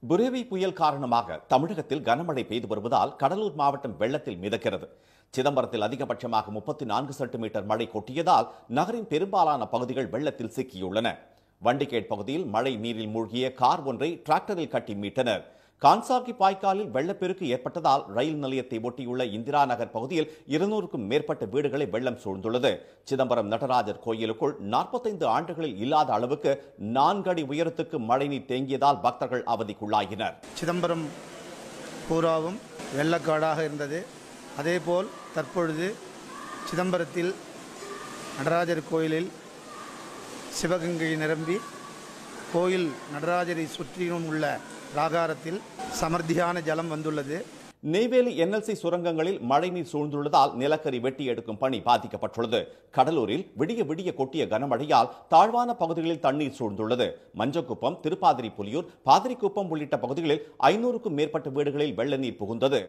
புரேவி புயல் காரணமாக தமிழகத்தில் கனமழை பெய்து வருவதால் கடலூர் மாவட்டம் வெள்ளத்தில் மிதக்கிறது சிதம்பரத்தில் அதிகபட்சமாக முப்பத்தி நான்கு சென்டிமீட்டர் மழை கொட்டியதால் நகரின் பெரும்பாலான பகுதிகள் வெள்ளத்தில் சிக்கியுள்ளன வண்டிகேட் பகுதியில் மழை நீரில் மூழ்கிய கார் ஒன்றை டிராக்டரில் கட்டி மீட்டனர் கான்சாக்கி பாய்க்காலில் வெள்ளப்பெருக்கு ஏற்பட்டதால் ரயில் நிலையத்தை ஒட்டியுள்ள இந்திரா நகர் பகுதியில் இருநூறுக்கும் மேற்பட்ட வீடுகளை வெள்ளம் சூழ்ந்துள்ளது சிதம்பரம் நடராஜர் கோயிலுக்குள் நாற்பத்தைந்து ஆண்டுகளில் இல்லாத அளவுக்கு நான்கு அடி உயரத்துக்கு மழைநீர் தேங்கியதால் பக்தர்கள் அவதிக்குள்ளாகினர் சிதம்பரம் பூராவும் வெள்ளக்காடாக இருந்தது அதேபோல் தற்பொழுது சிதம்பரத்தில் நடராஜர் கோயிலில் சிவகங்கை நிரம்பி கோயில் நடராஜரை சுற்றிலும் உள்ள பிராகாரத்தில் சமர்த்தியான ஜலம் வந்துள்ளது நெய்வேலி என்எல்சி சுரங்கங்களில் மழைநீர் சூழ்ந்துள்ளதால் நிலக்கரி வெட்டி எடுக்கும் பணி பாதிக்கப்பட்டுள்ளது கடலூரில் விடிய விடிய கொட்டிய கனமழையால் தாழ்வான பகுதிகளில் தண்ணீர் சூழ்ந்துள்ளது மஞ்சக்குப்பம் திருப்பாதிரி புலியூர் பாதிரிக்குப்பம் உள்ளிட்ட பகுதிகளில் ஐநூறுக்கும் மேற்பட்ட வீடுகளில் வெள்ள நீர் புகுந்தது